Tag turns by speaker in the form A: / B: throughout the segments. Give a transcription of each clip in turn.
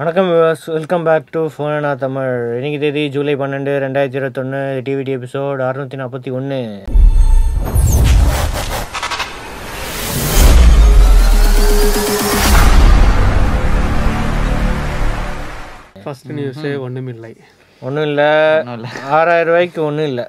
A: வணக்கம் welcome back to Phona Tamil இன்னைக்கு தேதி ஜூலை பன்னெண்டு ரெண்டாயிரத்தி இருபத்தொன்று டிவிடி எபிசோட் அறுநூற்றி நாற்பத்தி ஒன்று
B: ஃபர்ஸ்ட் நியூஸு ஒன்றுமில்லை
A: ஒன்றும் இல்லை
C: ஒண்ணும் இல்ல.
A: ஆறாயிரம் ரூபாய்க்கு ஒன்றும் இல்லை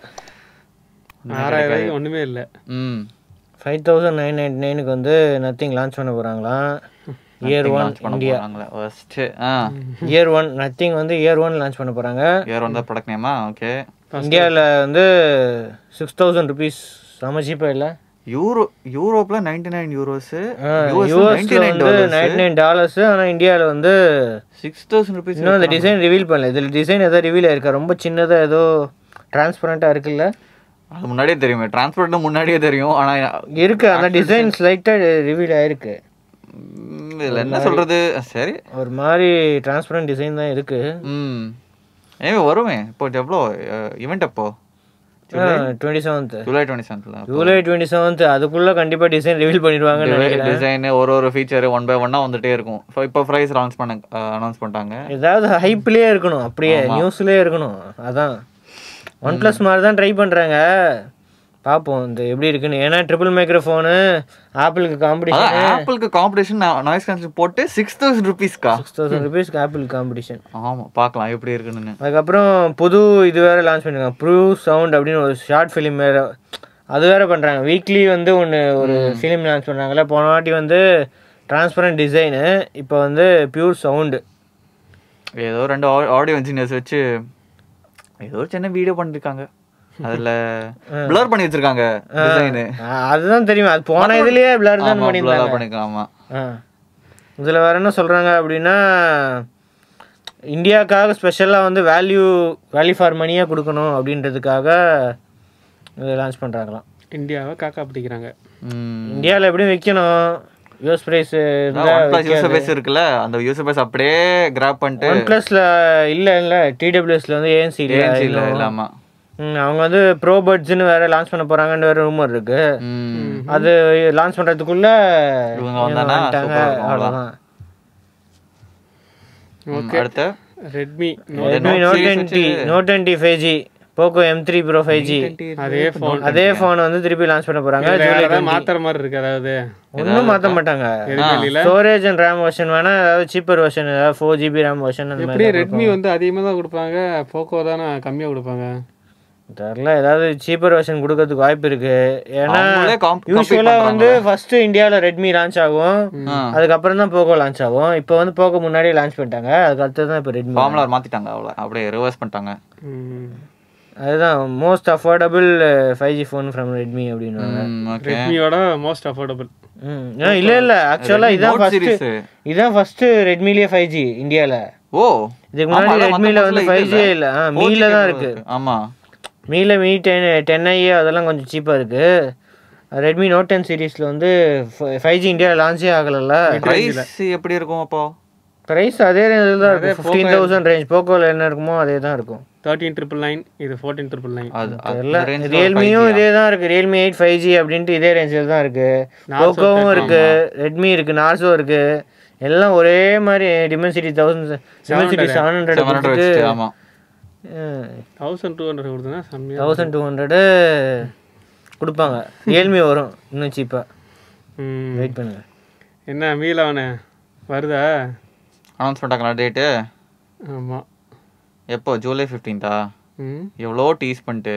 B: ஆறாயிரம் ரூபாய்க்கு ஒன்றுமே இல்லை
C: ம்
A: ஃபைவ் தௌசண்ட் நைன் நைன்டி நைனுக்கு வந்து நத்திங் லான்ச் பண்ண போகிறாங்களாம் இயர் ஒன்
C: launch பண்ண
A: இந்தியா
C: போறாங்களா ஃபர்ஸ்ட் ஆ
A: இயர் ஒன் நத்திங் வந்து இயர் ஒன் லான்ச் பண்ண போகிறாங்க
C: யார் வந்தா ப்ராடக்ட் நேமா ஓகே
A: இந்தியாவில் வந்து சிக்ஸ் தௌசண்ட் ருபீஸ் செம சீப்பாக இல்லை
C: யூரோ யூரோப்ல 99 நைன் யூரோஸ்
A: யூஎஸ்ல வந்து நைன்டி நைன் டாலர்ஸ் ஆனால் இந்தியாவில் வந்து
C: சிக்ஸ் தௌசண்ட் ருபீஸ்
A: இன்னும் அந்த டிசைன் ரிவீல் பண்ணல இதில் டிசைன் ஏதோ ரிவீல் ஆயிருக்கா ரொம்ப சின்னதாக ஏதோ டிரான்ஸ்பரண்ட்டாக இருக்குல்ல
C: அது முன்னாடியே தெரியுமே டிரான்ஸ்போர்ட் முன்னாடியே தெரியும் ஆனா
A: இருக்கு அந்த டிசைன் ஸ்லைட்டாக ரிவீல் ஆயிருக்கு
C: ம், இதுல என்ன சொல்றது சரி
A: ஒரு மாதிரி டிரான்ஸ்பரண்ட் டிசைன் தான் இருக்கு
C: ம் ஏமே வருமே இப்போ எவ்வளோ இவெண்ட் அப்போ
A: டுவெண்ட்டி செவன்த்
C: ஜூலை டுவெண்ட்டி செவன்த்ல
A: ஜூலை டுவெண்ட்டி செவன்த் அதுக்குள்ள கண்டிப்பா டிசைன் ரிவீல் பண்ணிடுவாங்கன்னு நினைக்கிறேன்
C: டிசைன் ஒரு ஒரு ஃபீச்சர் ஒன் பை ஒன்னா வந்துட்டே இருக்கும் ஸோ இப்போ ப்ரைஸ் லான்ச் பண்ண அனௌன்ஸ் பண்ணிட்டாங்க
A: ஏதாவது ஹைப்லயே இருக்கணும் அப்படியே நியூஸ்லயே இருக்கணும் அதான் ஒன் ப்ளஸ் மாதிரி தான் ட்ரை பண்றாங்க பார்ப்போம் இந்த எப்படி இருக்குன்னு ஏன்னா ட்ரிபிள் மைக்ரோஃபோனு ஆப்பிளுக்கு காம்படிஷன்
C: அதான் ஆப்பிளுக்கு காம்படிஷன் நாய்ஸ் கேன்சல் போட்டு சிக்ஸ் தௌசண்ட் ருபீஸ்க்கா
A: சிக்ஸ் தௌசண்ட் ருபீஸ்க்கு ஆப்பிள் காம்படிஷன்
C: ஆமா பார்க்கலாம் எப்படி இருக்குன்னு
A: அதுக்கப்புறம் புது இது வேற லான்ச் பண்ணிருக்காங்க ப்ரூ சவுண்ட் அப்படின்னு ஒரு ஷார்ட் ஃபிலிம் வேற அது வேற பண்றாங்க வீக்லி வந்து ஒன்று ஒரு ஃபிலிம் லான்ச் பண்ணாங்கல்ல போன வாட்டி வந்து டிரான்ஸ்பரண்ட் டிசைனு இப்போ வந்து பியூர் சவுண்டு
C: ஏதோ ரெண்டு ஆடியோ இன்ஜினியர்ஸ் வச்சு ஏதோ ஒரு சின்ன வீடியோ பண்ணிருக்காங்க அதுல blur பண்ணி வச்சிருக்காங்க டிசைனு
A: அதுதான் தெரியும் அது போன இதுலயே பிளர் தான் பண்ணியிருந்தாங்க
C: பண்ணிருக்காங்க ஆமா
A: ஆ இதில் வேற என்ன சொல்றாங்க அப்படின்னா இந்தியாவுக்காக ஸ்பெஷலாக வந்து வேல்யூ வேல்யூ ஃபார் மணியாக கொடுக்கணும் அப்படின்றதுக்காக இதை லான்ச் பண்ணுறாங்களாம்
B: இந்தியாவை காக்கா பிடிக்கிறாங்க
C: ம்
A: இந்தியாவில் எப்படியும் விற்கணும் US price
C: One Plus user base இருக்குல்ல அந்த யூசர் பேஸ் அப்படியே கிராப் பண்ணிட்டு
A: ஒன் ப்ளஸில் இல்லை இல்லை டிடபிள்யூஎஸ்ல வந்து ஏஎன்சி
C: ANC ல
A: இல்லை
C: இல்லாம
A: அவங்க வந்து ப்ரோ பட்ஸ்னு வேற லான்ச் பண்ண போறாங்கன்னு வேற ரூமர் இருக்கு
C: ம்
A: அது லான்ச் பண்றதுக்குள்ள
C: இவங்க வந்தானா
A: வந்துட்டாங்க
C: super இருக்கும்,
A: அவ்வளோதான்
C: ம், அடுத்து
B: Redmi
A: Redmi Note twenty Note twenty five G Poco M three Pro five G
B: அதே ஃபோன்
A: அதே ஃபோன் வந்து திருப்பி லான்ச் பண்ண போறாங்க
B: வேற ஏதாவது மாத்துற மாதிரி இருக்கு அதாவது
A: ஒன்றும் மாற்ற மாட்டாங்க
B: எதுவும்
A: ஸ்டோரேஜ் அண்ட் ரேம் வெர்ஷன் வேணா ஏதாவது சீப்பர் வெர்ஷன் ஏதாவது ஃபோர் ஜிபி ரேம் வெர்ஷன் அந்த
B: எப்படியே
A: மாதிரி
B: ரெட்மி வந்து அதிகமாக தான் கொடுப்பாங்க போக்கோ தானே கம்மியாக கொடுப்பாங்க
A: தெரில ஏதாவது சீப்பர் வெர்ஷன் கொடுக்கறதுக்கு வாய்ப்பு இருக்கு ஏன்னா
C: அவங்களே comp- compete
A: யூஸ்வலாக வந்து ஃபர்ஸ்ட் இந்தியாவில் ரெட்மி லான்ச் ஆகும்
C: ஆ.
A: அதுக்கப்புறம் தான் போக்கோ லான்ச் ஆகும் இப்போ வந்து போக்கோ முன்னாடியே லான்ச் பண்ணிட்டாங்க அதுக்கு அடுத்து தான் இப்போ ரெட்மி
C: ஃபார்முலா மாத்திட்டாங்க அவ்வளோ அப்படியே ரிவர்ஸ் பண்ணிட்டாங்க
B: ம்.
A: அதுதான் most affordable five G phone from Redmi அப்படின்னுவாங்க
C: ம் ஓகே
B: ரெட்மியோட மோஸ்ட் அஃபோர்டபுள்
A: ம் ஏன் இல்லை இல்லை ஆக்சுவலாக இதான்
C: Note
A: ஃபர்ஸ்ட்
C: series.
A: இதான் ஃபர்ஸ்ட் ரெட்மிலேயே ஃபைவ் ஜி இந்தியாவில்
C: ஓ
A: இதுக்கு
C: ஆமா,
A: முன்னாடி
C: அதான் மத்த
A: ரெட்மியில் வந்து
C: பஸ்ல
A: ஃபைவ்
C: இது
A: ஜி
C: இல்ல.
A: இல்லை ஆ
C: 4G
A: மீல தான்
C: cable
A: இருக்கு
C: ஆமா
A: மீல மீ டென் டென் ஐ அதெல்லாம் கொஞ்சம் சீப்பாக இருக்கு ரெட்மி நோட் டென் சீரீஸில் வந்து ஃபைவ் ஜி இந்தியாவில் லான்ச்சே ஆகலைல்ல
C: பிரைஸ் எப்படி இருக்கும் அப்போ
A: ப்ரைஸ் அதே ரேஞ்சில் தான் இருக்கும் ஃபிஃப்டீன் தௌசண்ட் ரேஞ்ச் போக்கோவில் என்ன இருக்குமோ அதே தான் இருக்கும்
B: தேர்ட்டீன் ட்ரிபிள் நைன் இது ஃபோர்டீன் ட்ரிபிள் நைன்
C: அது
A: தெரியல
C: அந்த range ல ஒரு
A: ரியல்மியும்
C: 5G
A: இதே தான் இருக்கு ரியல்மி எயிட் ஃபைவ் ஜி அப்படின்ட்டு இதே ரேஞ்சில் தான் இருக்கு போக்கோவும் இருக்கு ரெட்மி இருக்கு நார்சோ இருக்கு எல்லாம் ஒரே மாதிரி Dimensity thousand Dimensity seven hundred
C: 700 வச்சுட்டு, ஆமா
B: தௌசண்ட் டூ ஹண்ட்ரட் கொடுத்தனா செம்மையாக
A: தௌசண்ட் டூ ஹண்ட்ரடு கொடுப்பாங்க ரியல்மி வரும் இன்னும் சீப்பாக
B: ம்
A: வெயிட் பண்ணுங்க
B: என்ன மீலவனே வருதா
C: அனௌன்ஸ் பண்ணிட்டாங்களா டேட்டு
B: ஆமாம்
C: எப்போ ஜூலை ஃபிஃப்டீன்த்தா
B: ம்
C: எவ்வளோ டீஸ் பண்ணிட்டு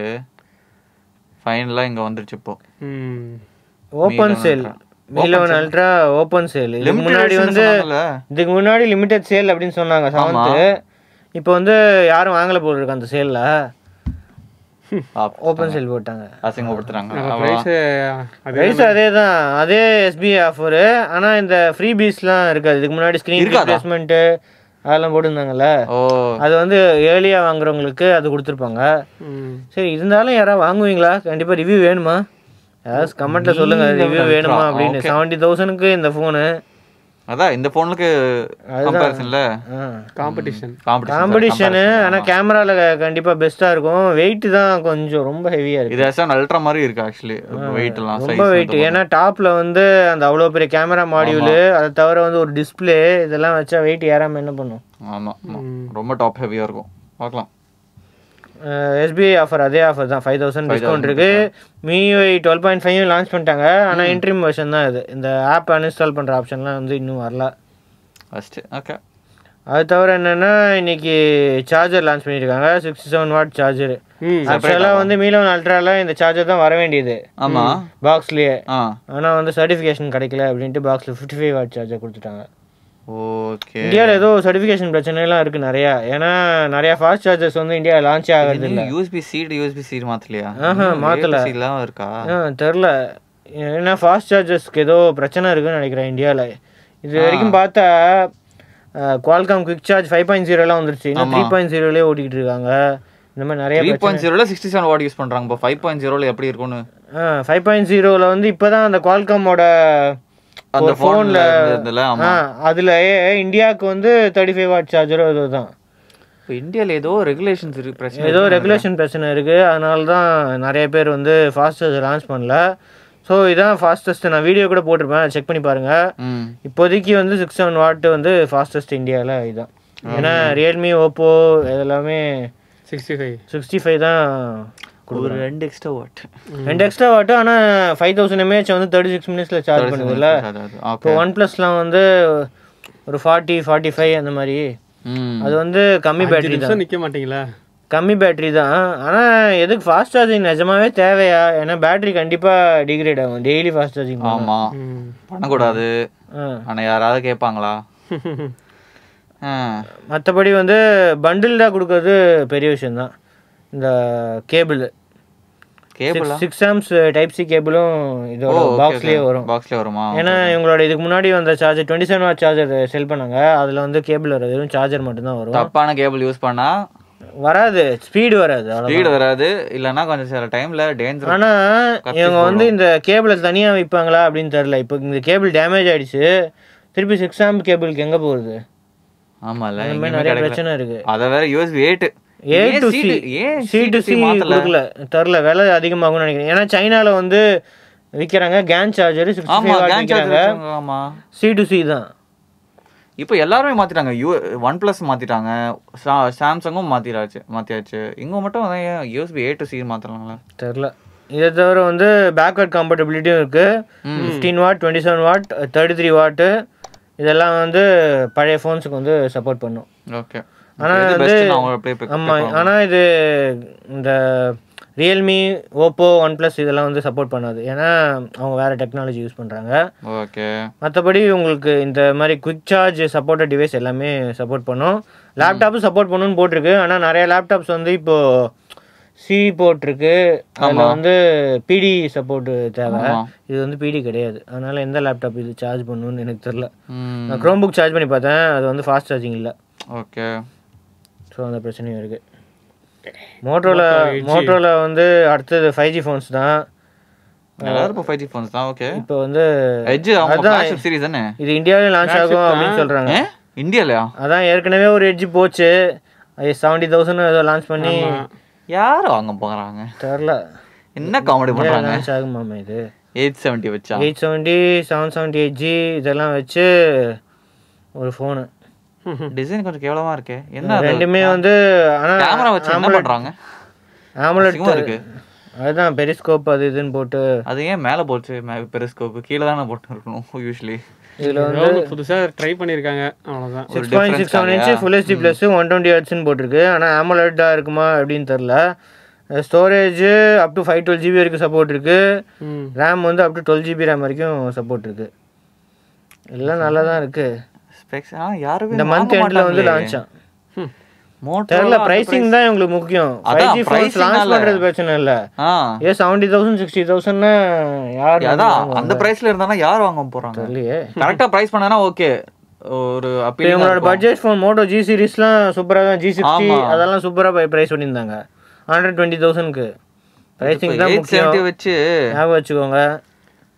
C: ஃபைனலாக இங்கே வந்துருச்சு இப்போ
B: ம்
A: open sale Mi eleven Ultra open sale இதுக்கு
C: Limited
A: முன்னாடி
C: edition
A: வந்து
C: சொன்னாங்கல்ல?
A: இதுக்கு முன்னாடி லிமிடெட் சேல் அப்படின்னு சொன்னாங்க செவன்த்து இப்போ வந்து யாரும் வாங்கல போல இருக்கு அந்த சேலில்
C: பாப்.
A: ஓப்பன் சேல் போட்டாங்க
C: அசிங்கப்படுத்துறாங்க அவ்வளோ
B: ப்ரைஸு அது
A: ப்ரைஸ் அதே தான் அதே எஸ்பிஐ ஆஃபரு ஆனால் இந்த ஃப்ரீ பீஸ்லாம் இருக்காது இதுக்கு முன்னாடி ஸ்க்ரீன்
C: இருக்காதா?
A: ரிப்ளேஸ்மெண்ட்டு அதெல்லாம் போட்டிருந்தாங்கல்ல
C: ஓ
A: அது வந்து ஏர்லியாக வாங்குறவங்களுக்கு அது கொடுத்துருப்பாங்க
B: ம்
A: சரி இருந்தாலும் யாராவது வாங்குவீங்களா கண்டிப்பாக ரிவ்யூ வேணுமா ஏதாவது கமெண்ட்ல சொல்லுங்க ரிவ்யூ வேணுமா அப்படின்னு செவன்ட்டி தௌசண்ட்க்கு இந்த ஃபோனு
C: அதான் இந்த ஃபோனுக்கு கம்பேரிசன்ல
B: காம்படிஷன்
C: காம்படிஷன்
A: காம்படிஷனு ஆனால் கேமராவில் கண்டிப்பாக பெஸ்ட்டாக இருக்கும் வெயிட் தான் கொஞ்சம் ரொம்ப ஹெவியாக இருக்குது
C: இது ஆக்சுவலா அல்ட்ரா மாதிரி இருக்கு ஆக்சுவலி வெயிட் எல்லாம்
A: ரொம்ப வெயிட் ஏன்னா டாப்பில் வந்து அந்த அவ்வளோ பெரிய கேமரா மாடியூலு அதை தவிர வந்து ஒரு டிஸ்பிளே இதெல்லாம் வச்சா வெயிட் ஏறாமல் என்ன பண்ணும்
C: ஆமா ஆமா ரொம்ப டாப் ஹெவியா இருக்கும் பார்க்கலாம்
A: எஸ்பிஐ ஆஃபர் அதே ஆஃபர் தான் ஃபைவ் தௌசண்ட் டிஸ்கவுண்ட் இருக்கு MIUI twelve point five launch பண்ணிட்டாங்க ஆனால் இன்ட்ரீம் வெர்ஷன் தான் இது இந்த ஆப் அன்இன்ஸ்டால் பண்ணுற ஆப்ஷன்லாம் வந்து இன்னும் வரல
C: ஃபர்ஸ்ட் ஓகே
A: அது தவிர என்னன்னா இன்னைக்கு சார்ஜர் லான்ச் பண்ணியிருக்காங்க சிக்ஸ்டி செவன் வாட் சார்ஜர்
B: ம்
A: ஆக்சுவலாக வந்து மீலோன் அல்ட்ரால இந்த சார்ஜர் தான் வர வேண்டியது
C: ஆமா
A: பாக்ஸ்லயே
C: ஆ
A: ஆனால் வந்து சர்டிஃபிகேஷன் கிடைக்கல அப்படின்ட்டு பாக்ஸில் ஃபிஃப்டி ஃபைவ் வாட் சார்ஜர் கொடுத்துட்டாங்க
C: ஓகே
A: இந்தியாவில் ஏதோ சர்டிஃபிகேஷன் பிரச்சனைலாம் இருக்கு நிறையா ஏன்னா நிறையா ஃபாஸ்ட் சார்ஜர்ஸ் வந்து இந்தியாவில் லான்ச் ஆகிறது இல்லை
C: யூஎஸ்பி சீடு யூஎஸ்பி சீடு மாத்தலையா
A: ஆஹா, மாத்தல.
C: எல்லாம் இருக்கா
A: ஆ தெரில ஏன்னா ஃபாஸ்ட் சார்ஜஸ்க்கு ஏதோ பிரச்சனை இருக்குன்னு நினைக்கிறேன் இந்தியாவில் இது வரைக்கும் பார்த்தா Qualcomm quick charge five point ஜீரோலாம் வந்துருச்சு இன்னும் த்ரீ பாயிண்ட் ஜீரோலேயே ஓட்டிகிட்டு இருக்காங்க இந்த மாதிரி நிறைய
C: த்ரீ பாயிண்ட் ஜீரோல சிக்ஸ்டி செவன் வாட் யூஸ் பண்றாங்க இப்போ ஃபைவ் பாயிண்ட் ஜீரோல எப்படி இருக்கும்னு
A: ஃபைவ் பாயிண்ட் ஜீரோவில் வந்து இப்போ தான் அந்த குவால்காமோட
C: அந்த
A: ஒரு ஃபோனில்
C: ஃபோன்ல இருந்ததுல ஆமா
A: அதில் அதுலயே வந்து தேர்ட்டி ஃபைவ் வாட் சார்ஜரும் இது தான்
C: இப்போ இந்தியால ஏதோ ரெகுலேஷன்ஸ் இருக்கு பிரச்சனை
A: ஏதோ ரெகுலேஷன் பிரச்சனை இருக்குது அதனால தான் நிறைய பேர் வந்து ஃபாஸ்ட் சார்ஜர் லான்ச் பண்ணல ஸோ இதான் ஃபாஸ்டஸ்ட் நான் வீடியோ கூட போட்டிருப்பேன் செக் பண்ணி பாருங்கள்
C: ம்
A: இப்போதைக்கு வந்து சிக்ஸ் செவன் வாட் வந்து ஃபாஸ்டஸ்ட் இந்தியாவில் இதுதான் ஏன்னா ரியல்மி ஓப்போ இதெல்லாமே
B: சிக்ஸ்டி ஃபைவ்
A: சிக்ஸ்டி ஃபைவ் தான்
C: ஒரு ரெண்டு எக்ஸ்ட்ரா வாட்
A: ரெண்டு எக்ஸ்ட்ரா வாட்டு ஆனால் ஃபைவ் தௌசண்ட் எம்ஏஹெச் வந்து தேர்ட்டி சிக்ஸ் மினிட்ஸில் சார்ஜ் பண்ணுதுல்ல இப்போ
C: ஓகே
A: ஒன் ப்ளஸ்லாம் வந்து ஒரு ஃபார்ட்டி ஃபார்ட்டி ஃபைவ் அந்த மாதிரி
C: ம்
A: அது வந்து கம்மி பேட்டரி தான்
B: நிமிஷம் நிக்க மாட்டீங்களா
A: கம்மி பேட்டரி தான் ஆனால் எதுக்கு ஃபாஸ்ட் சார்ஜிங் நிஜமாவே தேவையா ஏன்னா பேட்டரி கண்டிப்பாக டிகிரேட் ஆகும் டெய்லி ஃபாஸ்ட் சார்ஜிங்
C: ஆமா
B: ம்
C: பண்ணக்கூடாது ஆனா யாராவது கேட்பாங்களா ஆ
A: மற்றபடி வந்து பண்டில்டாக கொடுக்கறது பெரிய விஷயம்தான் இந்த கேபிள்
C: கேபிளா
A: சிக்ஸ் ஆம்ஸ் டைப் சி கேபிளும் இதோட பாக்ஸ்லேயே வரும்
C: பாக்ஸ்ல வருமா
A: ஏன்னா இவங்களோட இதுக்கு முன்னாடி வந்த charger twenty seven watt charger sell பண்ணாங்க அதில் வந்து கேபிள் வராது வெறும் சார்ஜர் மட்டும்தான் வரும்
C: தப்பான கேபிள் யூஸ் பண்ணா
A: வராது ஸ்பீடு வராது அவ்வளோ
C: ஸ்பீடு வராது இல்லனா கொஞ்சம் சில டைம்ல டேஞ்சர்
A: ஆனா இவங்க வந்து இந்த கேபிளை தனியா வைப்பாங்களா அப்படின்னு தெரியல இப்போ இந்த கேபிள் டேமேஜ் ஆயிடுச்சு திருப்பி சிக்ஸ் ஆம்ப் கேபிளுக்கு எங்க போகுது
C: ஆமால
A: இந்த மாதிரி நிறைய பிரச்சனை இருக்கு
C: அத வேற யூஎஸ்பி 8
A: ஏ டு சி
C: ஏன்
A: சி டு சி கொடுக்கல தெரில விலை அதிகமாகும்னு நினைக்கிறேன் ஏன்னா சைனால வந்து விற்கிறாங்க கேன் சார்ஜர் சிக்ஸ்டி
C: ஆமா
A: ஃபைவ்
C: கேன்
A: விற்கிறாங்க
C: சார்ஜர் ஆமா
A: சி டு சி தான்
C: இப்போ எல்லாருமே மாத்திட்டாங்க யூ ஒன் பிளஸ் மாத்திட்டாங்க சா- சாம்சங்கும் மாத்திராச்சு மாத்தியாச்சு இங்க மட்டும் அதான் யூஎஸ்பி ஏ டு சி மாத்தலாங்களா
A: தெரில இதை தவிர வந்து பேக்வர்ட் கம்பேட்டபிலிட்டியும் இருக்கு fifteen watt twenty seven watt thirty three watt இதெல்லாம் வந்து பழைய ஃபோன்ஸுக்கு வந்து சப்போர்ட் பண்ணும்
C: ஓகே
A: ஆனா
C: இது
A: வந்து-
C: பெஸ்ட் நான் அப்படியே pick
A: ஆமாம்
C: பண்ணுவேன்.
A: ஆனால் இது இந்த ரியல்மி ஓப்போ ஒன் ப்ளஸ் இதெல்லாம் வந்து சப்போர்ட் பண்ணாது ஏன்னா அவங்க வேறு டெக்னாலஜி யூஸ் பண்ணுறாங்க
C: ஓகே
A: மற்றபடி உங்களுக்கு இந்த மாதிரி குவிக் சார்ஜ் சப்போர்ட்டட் டிவைஸ் எல்லாமே சப்போர்ட் பண்ணும் லேப்டாப்பும் சப்போர்ட் பண்ணுன்னு போட்டிருக்கு ஆனால் நிறைய லேப்டாப்ஸ் வந்து இப்போது சி போட்டிருக்கு அதில் வந்து பிடி சப்போர்ட் தேவை
C: ஆமா.
A: இது வந்து பிடி கிடையாது அதனால எந்த லேப்டாப் இது சார்ஜ் பண்ணணும்னு எனக்கு தெரில
C: ம்
A: நான் க்ரோம் புக் சார்ஜ் பண்ணி பார்த்தேன் அது வந்து ஃபாஸ்ட் சார்ஜிங் இல்லை
C: ஓகே
A: ஸோ அந்த பிரச்சனையும் இருக்குது மோட்டோவில் மோட்டோவில் வந்து அடுத்தது ஃபைவ் ஜி ஃபோன்ஸ் தான்
C: எல்லாரும் இப்போ ஃபைவ் ஜி ஃபோன்ஸ் தான் ஓகே
A: இப்போ வந்து
C: எட்ஜ் அவங்க ஃபிளாக்ஷிப் சீரிஸ் தானே
A: இது இந்தியாவிலே லான்ச் ஆகும் அப்படின்னு சொல்கிறாங்க
C: ஏ இந்தியாலயா
A: அதான் ஏற்கனவே ஒரு எட்ஜ் போச்சு அது செவன்ட்டி தௌசண்ட் ஏதோ லான்ச் பண்ணி
C: யார் வாங்க போறாங்க
A: தெரில
C: என்ன காமெடி பண்றாங்க
A: லான்ச் ஆகுமாமா இது
C: எயிட் செவன்ட்டி வச்சா
A: eight seventy seven seventy eight G இதெல்லாம் வச்சு ஒரு ஃபோனு
C: டிசைன் கொஞ்சம் கேவலமா இருக்கே என்ன
A: ரெண்டுமே வந்து ஆனால்
C: கேமரா வச்சு என்ன பண்றாங்க
A: ஆம்புலட்
C: அசிங்கமா இருக்கு
A: அதுதான் பெரிஸ்கோப் அது இதுன்னு போட்டு
C: அது ஏன் மேல போச்சு பெரிஸ்கோப் கீழே தானே போட்டு இருக்கணும் யூஸ்வலி
A: இதில் வந்து
B: ஏதோ ஒண்ணு புதுசா ட்ரை பண்ணிருக்காங்க அவ்வளவுதான்
A: six point six seven inch full HD plus one twenty ஹெட்ஸ்னு போட்டிருக்கு ஆனால் ஆமலட்டாக இருக்குமா அப்படின்னு தெரில storage up to five twelve GB வரைக்கும் சப்போர்ட் இருக்கு
B: ம்
A: ரேம் வந்து up to twelve GB RAM வரைக்கும் சப்போர்ட் இருக்கு எல்லாம் நல்லா தான் இருக்கு
C: ஸ்பெக்ஸ் ஆ யாருமே
A: இந்த மந்த் எண்டில் வந்து லான்ச்
C: மோட்டோ
A: தெரில ப்ரைசிங் தான் இவங்களுக்கு முக்கியம் ஃபைவ்
C: அதான்
A: ஜி ஃபோன்ஸ்
C: pricing
A: லான்ச்
C: னால.
A: பண்ணுறது பிரச்சனை இல்லை
C: ஆ
A: ஏ செவன்ட்டி தௌசண்ட் சிக்ஸ்டி தௌசண்ட்னா யார்
C: அதான் அந்த பிரைஸ்ல இருந்தானா யார் வாங்க போறாங்க
A: இல்லையே
C: கரெக்டா பிரைஸ் பண்ணனா ஓகே ஒரு
A: இப்போ
C: அப்பீல்
A: இவங்களோட பட்ஜெட் ஃபோன் மோட்டோ ஜி சீரிஸ்லாம் சூப்பராக தான் ஜி சிக்ஸ்டி
C: ஆமா.
A: அதெல்லாம் சூப்பராக ப்ரைஸ் பண்ணியிருந்தாங்க ஹண்ட்ரட் டுவெண்ட்டி தௌசண்ட்க்கு ப்ரைசிங் தான்
C: எயிட்
A: முக்கியம்
C: செவன்ட்டி வச்சு
A: ஞாபகம் வச்சுக்கோங்க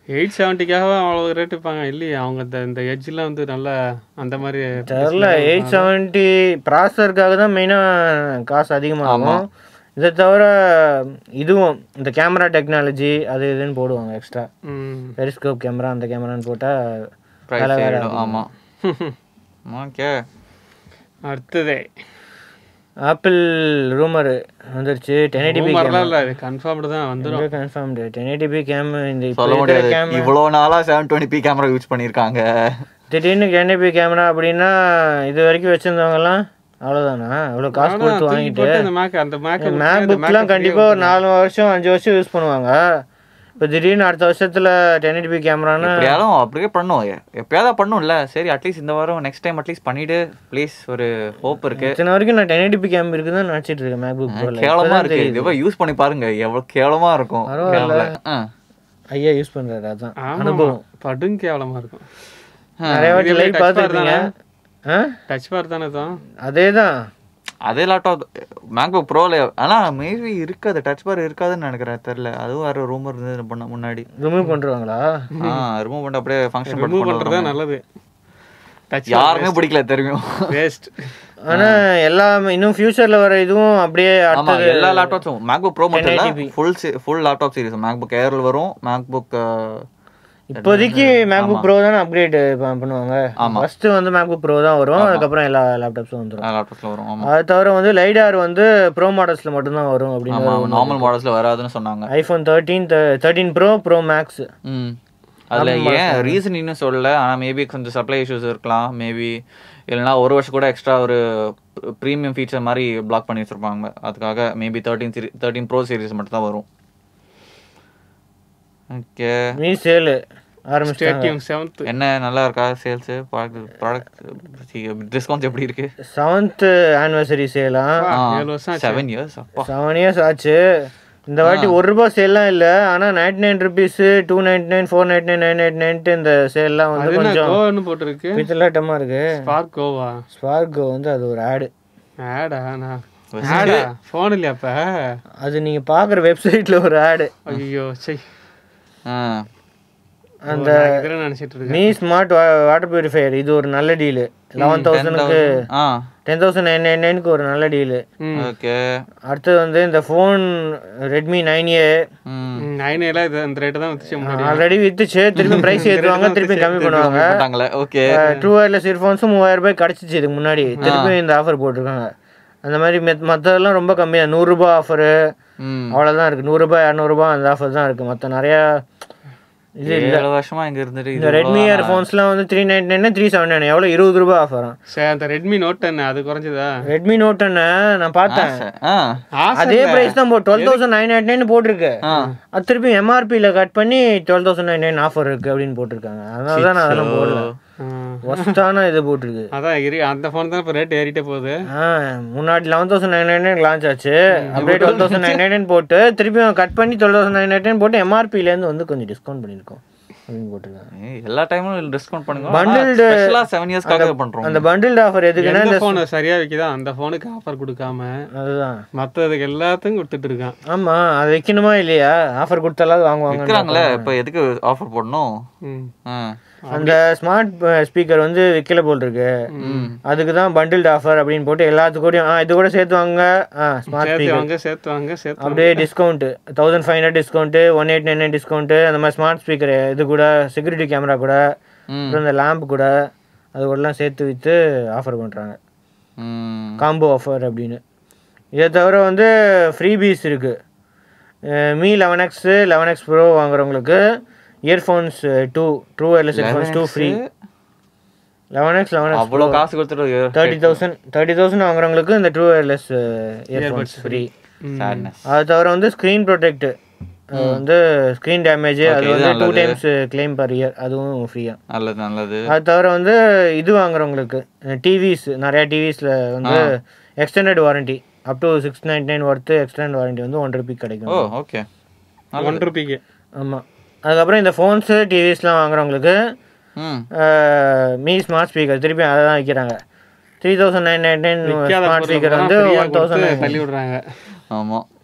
B: எயிட் செவன்ட்டிக்காக அவ்வளோ ரேட் வைப்பாங்க இல்லையே அவங்க இந்த இந்த எட்ஜ்லாம் வந்து நல்லா அந்த மாதிரி
A: தெரில எயிட் செவன்ட்டி ப்ராசருக்காக தான் மெயினாக காசு அதிகமாகும் இதை தவிர இதுவும் இந்த கேமரா டெக்னாலஜி அது இதுன்னு போடுவாங்க எக்ஸ்ட்ரா
B: ம்
A: பெரிஸ்கோப் கேமரா அந்த கேமரான்னு போட்டால்
C: ப்ரைஸ் ஏறிடும் ஆமா ஓகே
B: அடுத்ததே
A: ஆப்பிள் ரூமர் வந்துருச்சு டென் எயிட்டிபி
B: ரூமர்லாம் இல்லை இது கன்ஃபார்ம்டு தான் வந்துடும்
A: கன்ஃபார்ம்டு டென் எயிட்டிபி கேம் இந்த இப்போ
C: சொல்ல
A: இருக்கிற
C: முடியாது
A: கேம்
C: இவ்வளோ நாளா seven twenty p camera use பண்ணியிருக்காங்க
A: திடீர்னு டென் எயிட்டிபி கேமரா அப்படின்னா இது வரைக்கும் வச்சிருந்தவங்கலாம் அவ்வளோதானா இவ்வளோ காசு கொடுத்து வாங்கிட்டு
B: அந்த மேக் அந்த மேக்
A: மேக் புக்லாம் கண்டிப்பாக ஒரு நாலு வருஷம் அஞ்சு வருஷம் யூஸ் பண்ணுவாங்க இப்போ திடீர்னு அடுத்த வருஷத்தில் டென் எயிட்டிபி கேமரானா
C: எப்படியாலும் அப்படியே பண்ணும் எ- எப்பயாவது பண்ணும்ல சரி அட்லீஸ்ட் இந்த வாரம் நெக்ஸ்ட் டைம் அட்லீஸ்ட் பண்ணிடு ப்ளீஸ் ஒரு ஹோப் இருக்கு
A: இத்தனை வரைக்கும் நான் டென் எயிட்டிபி கேம் இருக்குதுன்னு நினச்சிட்டு இருக்கேன் மேக் புக் ப்ரோவில்
C: கேவலமா இருக்கு இதுவா யூஸ் பண்ணி பாருங்க எவ்வளவு கேவலமா இருக்கும்
A: பரவாயில்ல.
C: கேமரா. ஆ.
A: ஐயா யூஸ் பண்ணுறாரு அதான்
B: ஆமா
A: அனுபவம்
B: படும் கேவலமா இருக்கும்
A: நிறைய வாட்டி
B: இதுல
A: லைவ்
B: touch bar
A: பார்த்துருப்பீங்க ஆ
B: டச் பார் தானே தான்
A: அதே தான்
C: அதே லேப்டாப் மேக்புக் ப்ரோல ஆனா மேபி இருக்காது டச் பார் இருக்காதுன்னு நினைக்கிறேன் தெரியல அதுவும் வேற ரூமர் இருந்தது பண்ண முன்னாடி
A: ரிமூவ் பண்ணுறாங்களா
C: ஆ ரிமூவ் பண்ணிட்டு அப்படியே ஃபங்க்ஷன்
B: ரிமூவ்
C: பண்ணி
B: பண்ணுறது தான் நல்லது டச்
C: யாருமே பிடிக்கல தெரியும்
B: வேஸ்ட்
A: ஆனால் எல்லாம் இன்னும் ஃபியூச்சரில் வர இதுவும் அப்படியே
C: ஆமா
A: அடுத்தது
C: எல்லா லேப்டாப்ஸும் மேக்புக் ப்ரோ மட்டும் இல்ல
A: 1080p.
C: Full full laptop series MacBook ஏர்ல வரும் மேக்புக்
A: இப்போதைக்கு மேக்புக் ப்ரோ தானே அப்கிரேட் பண்ணுவாங்க
C: ஆமா.
A: ஃபர்ஸ்ட் வந்து மேக்புக் ப்ரோ தான் வரும் அதுக்கப்புறம் எல்லா லேப்டாப்ஸும் வந்துடும்
C: லேப்டாப்ஸ்ல வரும் ஆமா
A: அது தவிர வந்து லைடார் வந்து ப்ரோ மாடல்ஸில் மட்டும்தான் வரும் அப்படின்னு
C: ஆமா நார்மல் மாடல்ஸ்ல வராதுன்னு சொன்னாங்க
A: iPhone thirteen thirteen Pro Pro Max
C: ம் அதுல ஏன் ரீசன் இன்னும் சொல்லல ஆனா மேபி கொஞ்சம் சப்ளை இஷ்யூஸ் இருக்கலாம் மேபி இல்லைன்னா ஒரு வருஷம் கூட எக்ஸ்ட்ரா ஒரு ப்ரீமியம் ஃபீச்சர் மாதிரி பிளாக் பண்ணி வச்சிருப்பாங்க அதுக்காக maybe thirteen series thirteen Pro series மட்டும் தான் வரும் ஓகே
A: மீ சேலு ஆரம்பிச்சிட்டாங்க
B: ஸ்டேட்டியம் செவன்த்
C: என்ன நல்லா இருக்கா சேல்ஸ் ப்ராடக்ட் டிஸ்கவுண்ட்ஸ் எப்படி இருக்கு
A: செவன்த் ஆனிவர்சரி சேலாம்
B: ஏழு வருஷம் ஆச்சு.
C: செவன் இயர்ஸ் அப்பா
A: செவன் இயர்ஸ் ஆச்சு இந்த வாட்டி ஒரு ரூபாய் சேல்லாம் இல்லை ஆனால் ninety nine rupees two ninety nine four ninety nine nine eight ninety இந்த சேல்லாம் வந்து
B: அது என்ன
A: கொஞ்சம்
B: கோவான்னு போட்டிருக்கு
A: பித்தலாட்டமாக இருக்கு
B: ஸ்பார்க் கோவா
A: ஸ்பார்கோ வந்து அது ஒரு ஆடு
B: ஆடா நான் ஆடா ஃபோன் இல்லையா அப்ப
A: அது நீங்கள் பார்க்குற வெப்சைட்டில் ஒரு ஆடு
B: ஐயோ சை
C: ஆ
A: அந்த
B: இதில் நினச்சிட்டு இருக்கேன்
A: மீ ஸ்மார்ட் வாட்டர் பியூரிஃபையர் இது ஒரு நல்ல டீலு லெவன் தௌசண்ட்க்கு
C: ஆ
A: டென் தௌசண்ட் நைன் நைன் நைனுக்கு ஒரு நல்ல டீலு
C: ஓகே
A: அடுத்தது வந்து இந்த ஃபோன் ரெட்மி நைன் ஏ
C: ம்
B: நைன் எல்லாம் இது அந்த ரேட்டு தான் வந்துச்சு முன்னாடி
A: ஆல்ரெடி வித்துச்சு திருப்பி ப்ரைஸ் ஏற்றுவாங்க திருப்பி கம்மி பண்ணுவாங்க
C: போட்டாங்களே ஓகே
A: ட்ரூ ஒயர்லெஸ் இயர்ஃபோன்ஸும் மூவாயிரம் ரூபாய் கிடச்சிச்சு இதுக்கு முன்னாடி திருப்பி இந்த ஆஃபர் போட்டிருக்காங்க அந்த மாதிரி மெத் மற்றதெல்லாம் ரொம்ப கம்மி தான் நூறுரூபா ஆஃபரு
C: ம்
A: அவ்வளோதான் இருக்குது நூறுரூபா இரநூறுபா அந்த ஆஃபர் தான் இருக்குது மற்ற நிறையா இது
C: ஏழு வருஷமா இங்க இருந்துட்டு
A: இந்த
C: இது
A: ரெட்மி இயர்ஃபோன்ஸ்லாம் வந்து three ninety nine three seven nine எவ்வளோ இருபது ரூபா ஆஃபரா
B: சரி அந்த ரெட்மி நோட் டென் அது குறைஞ்சதா
A: ரெட்மி நோட் என்ன நான் பார்த்தேன்
C: ஆ
B: ஆசை
A: அதே பிரைஸ் தான் போ twelve thousand nine nine nine போட்டிருக்கு
C: ஆ
A: அது திருப்பி எம்ஆர்பியில் கட் பண்ணி twelve thousand nine nine offer இருக்குது அப்படின்னு போட்டிருக்காங்க அதனால தான் நான் அதெல்லாம் போடல
B: ஆ.
A: ஒஸ்டான இது போட்டிருக்கு
B: அதான் இரு அந்த ஃபோன் தான் இப்போ ரேட் ஏறிட்டே போகுது
A: ஆ முன்னாடி eleven thousand nine nine launch ஆச்சு அப்படியே டுவெல் தௌசண்ட் நைன் நைன் போட்டு திருப்பி கட் பண்ணி டுவெல் தௌசண்ட் நைன் நைன் போட்டு எம்ஆர்பிலேருந்து வந்து கொஞ்சம் டிஸ்கவுண்ட் பண்ணியிருக்கோம் அப்படின்னு போட்டிருக்காங்க
C: ஏய், எல்லா டைமும் டிஸ்கவுண்ட் பண்ணுங்க
A: Bundled-
C: ஸ்பெஷலா செவன் இயர்ஸ்க்காக பண்றோம்
A: அந்த பண்டில்டு ஆஃபர் எதுக்குன்னா
B: எந்த
A: இந்த
B: ஃபோன் சரியா வைக்குதா அந்த ஃபோனுக்கு ஆஃபர் கொடுக்காம
A: அதுதான்
B: மற்றதுக்கு எல்லாத்துக்கும் கொடுத்துட்டு இருக்கான்
A: ஆமா அது வைக்கணுமா இல்லையா ஆஃபர் கொடுத்தாலாவது வாங்குவாங்க
C: விற்கிறாங்களே இப்போ எதுக்கு ஆஃபர் போடணும்
B: ம்
C: ஆ.
A: அந்த ஸ்மார்ட் ஸ்பீக்கர் வந்து விற்கல போல் இருக்கு அதுக்கு தான் பண்டில்டு ஆஃபர் அப்படின்னு போட்டு எல்லாத்துக்கூடயும் ஆ இது கூட சேர்த்து வாங்க ஆ ஸ்மார்ட்
B: சேர்த்து
A: ஸ்பீக்கர்
B: வாங்க சேர்த்து வாங்க சேர்த்து வாங்க.
A: அப்படியே discount thousand five hundred discount one eight nine nine discount அந்த மாதிரி ஸ்மார்ட் ஸ்பீக்கர் இது கூட செக்யூரிட்டி கேமரா கூட
C: ம்
A: அப்புறம் இந்த லேம்ப் கூட அது கூடலாம் சேர்த்து விற்று ஆஃபர் பண்ணுறாங்க
C: ம்
A: காம்போ ஆஃபர் அப்படின்னு இதை தவிர வந்து ஃப்ரீ பீஸ் இருக்குது Mi eleven X eleven X pro வாங்குறவங்களுக்கு earphones two true wireless earphones two free eleven X eleven X
C: அவ்வளோ காசு கொடுத்துட்டு
A: தேர்ட்டி தௌசண்ட் தேர்ட்டி தௌசண்ட் வாங்குறவங்களுக்கு இந்த ட்ரூ ஒயர்லெஸ் இயர்ஃபோன்ஸ் ஃப்ரீ
C: சேட்னஸ்
A: அது தவிர வந்து ஸ்க்ரீன் ப்ரொடெக்ட் வந்து ஸ்க்ரீன் டேமேஜ் அது
C: இது
A: வந்து டூ
C: நல்லது.
A: டைம்ஸ் கிளைம் பர் இயர் அதுவும் ஃப்ரீயா
C: நல்லது நல்லது
A: அது தவிர வந்து இது வாங்குறவங்களுக்கு டிவிஸ் நிறைய டிவிஸில் வந்து extended warranty up to six ninety nine worth extend warranty வந்து ஒன் ருபி
C: ஓ
A: கிடைக்கும்
C: ஓகே
B: ஒன் ருபிக்கு
A: ஆமாம் அதுக்கப்புறம் இந்த ஃபோன்ஸு டிவிஸ்லாம் வாங்குறவங்களுக்கு
C: ம்
A: மீ ஸ்மார்ட் ஸ்பீக்கர் திருப்பி அதை தான் வைக்கிறாங்க three thousand nine nine nine
B: விற்காத
A: ஸ்மார்ட்
B: பொருளை
A: ஸ்பீக்கர்
B: பூரா
A: வந்து
B: free-ஆ
A: ஒன்
B: கொடுத்து
A: தௌசண்ட்
B: தள்ளி விடுறாங்க
C: ஆமா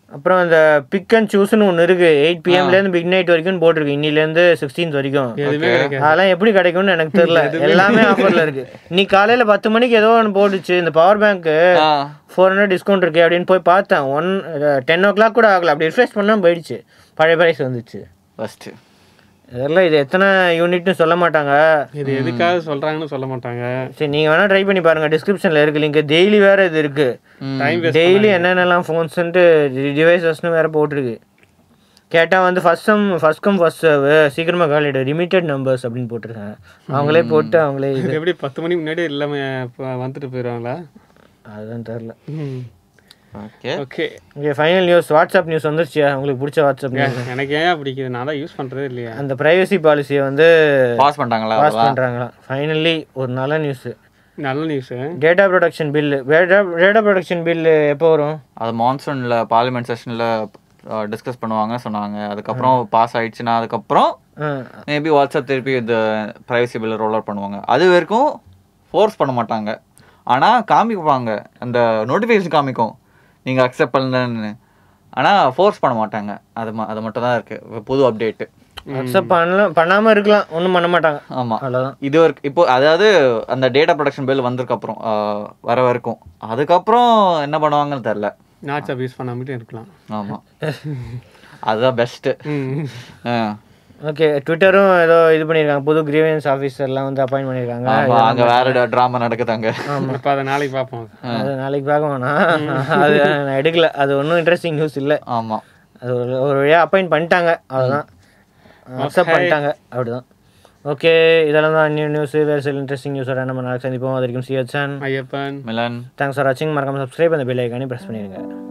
A: அப்புறம் அந்த பிக் அண்ட் சூஸ்னு ஒன்று இருக்கு எயிட் பிஎம்லேருந்து மிட் நைட் வரைக்கும் போட்டிருக்கு இன்னிலேருந்து சிக்ஸ்டீன்த் வரைக்கும்
B: எதுவுமே கிடைக்காது
A: அதெல்லாம் எப்படி கிடைக்கும்னு எனக்கு தெரியல எல்லாமே ஆஃபர்ல இருக்கு இன்னைக்கு காலையில பத்து மணிக்கு ஏதோ ஒன்று போட்டுச்சு இந்த பவர் பேங்க்
C: ஆ
A: ஃபோர் ஹண்ட்ரட் டிஸ்கவுண்ட் இருக்கு அப்படின்னு போய் பார்த்தேன் ஒன் டென் ஓ கிளாக் கூட ஆகல அப்படி ரிஃப்ரெஷ் பண்ணா போயிடுச்சு பழைய பிரைஸ் வந்துச்சு
C: ஃபர்ஸ்ட்
A: இதெல்லாம் இது எத்தனை யூனிட்னு சொல்ல மாட்டாங்க
B: இது எதுக்காக சொல்றாங்கன்னு சொல்ல மாட்டாங்க
A: சரி நீங்கள் வேணால் ட்ரை பண்ணி பாருங்கள் டிஸ்கிரிப்ஷனில் இருக்கு லிங்க் டெய்லி வேறு இது இருக்குது
B: டைம் வேஸ்ட்
A: டெய்லி என்னென்னலாம் ஃபோன்ஸுன்ட்டு டிவைசஸ்னு வேறு போட்டிருக்கு கேட்டால் வந்து first come first come first serve சீக்கிரமாக காலிடு லிமிட்டட் நம்பர்ஸ் அப்படின்னு போட்டிருக்காங்க அவங்களே போட்டு அவங்களே இது
B: எப்படி பத்து மணிக்கு முன்னாடி எல்லாமே இப்ப வந்துட்டு போயிடுவாங்களா
A: அதுதான் தெரில
C: okay
B: okay
A: okay final news WhatsApp news வந்துருச்சு உங்களுக்கு பிடிச்ச வாட்ஸ்அப் நியூஸ்
B: எனக்கு ஏன் பிடிக்குது நான் தான் யூஸ் பண்றதே இல்லையா
A: அந்த ப்ரைவசி பாலிசியை வந்து
C: பாஸ் பண்ணிட்டாங்களா
A: பாஸ்
C: அதெல்லாம்
A: பண்ணுறாங்களாம் ஃபைனலி ஒரு நல்ல நியூஸு
B: நல்ல news
A: data protection bill data data protection bill எப்போ வரும்
C: அது மான்சூனில் பார்லிமெண்ட் செஷனில் டிஸ்கஸ் பண்ணுவாங்க சொன்னாங்க அதுக்கப்புறம் பாஸ் ஆயிடுச்சுன்னா அதுக்கப்புறம்
A: ஆ,
C: மேபி வாட்ஸ்அப் திருப்பி இந்த ப்ரைவசி பில்லை ரோல் அவுட் பண்ணுவாங்க அது வரைக்கும் ஃபோர்ஸ் பண்ண மாட்டாங்க ஆனால் காமிப்பாங்க அந்த நோட்டிஃபிகேஷன் காமிக்கும் நீங்கள் அக்செப்ட் பண்ணலன்னு ஆனால் ஃபோர்ஸ் பண்ண மாட்டாங்க அது ம அது மட்டும் தான் இருக்குது புது அப்டேட்டு
A: அக்செப்ட் பண்ணலாம் பண்ணாமல் இருக்கலாம் ஒன்றும் பண்ண மாட்டாங்க
C: ஆமாம்
A: அவ்வளோதான்
C: இது வரைக்கும் இப்போ அதாவது அந்த டேட்டா ப்ரொடக்ஷன் பில் வந்ததுக்கு அப்புறம் ஆஹ், வர வரைக்கும் அதுக்கப்புறம் என்ன பண்ணுவாங்கன்னு தெரில
B: வாட்ஸ்அப் யூஸ் பண்ணாமட்டே இருக்கலாம்
C: ஆமாம் அதுதான் பெஸ்ட்டு
B: ம்
A: ஓகே ட்விட்டரும் ஏதோ இது பண்ணியிருக்காங்க புது கிரீவன்ஸ் ஆஃபீஸர்லாம் வந்து அப்பாயிண்ட் பண்ணியிருக்காங்க
C: ஆமாம் அங்கே வேற ட்ராமா நடக்குதாங்க
B: அப்போ அதை நாளைக்கு பார்ப்போம்
A: அது நாளைக்கு பார்க்க வேணாம் அது நான் எடுக்கல அது ஒன்றும் இன்ட்ரெஸ்டிங் நியூஸ் இல்லை
C: ஆமாம்
A: அது ஒரு ஒரு வழியாக அப்பாயிண்ட் பண்ணிட்டாங்க அவ்வளோதான் அக்செப்ட் பண்ணிட்டாங்க அப்படிதான் ஓகே இதெல்லாம் தான் நியூ நியூஸ் வேறு சில இன்ட்ரெஸ்டிங் நியூஸோட நம்ம நாளைக்கு சந்திப்போம் அது வரைக்கும் CHN
B: Ayyappan
C: Milan
A: thanks for வாட்சிங் மறக்காம சப்ஸ்கிரைப் அந்த பெல் ஐக்கானே ப்ரெஸ் பண்ணிடுங்க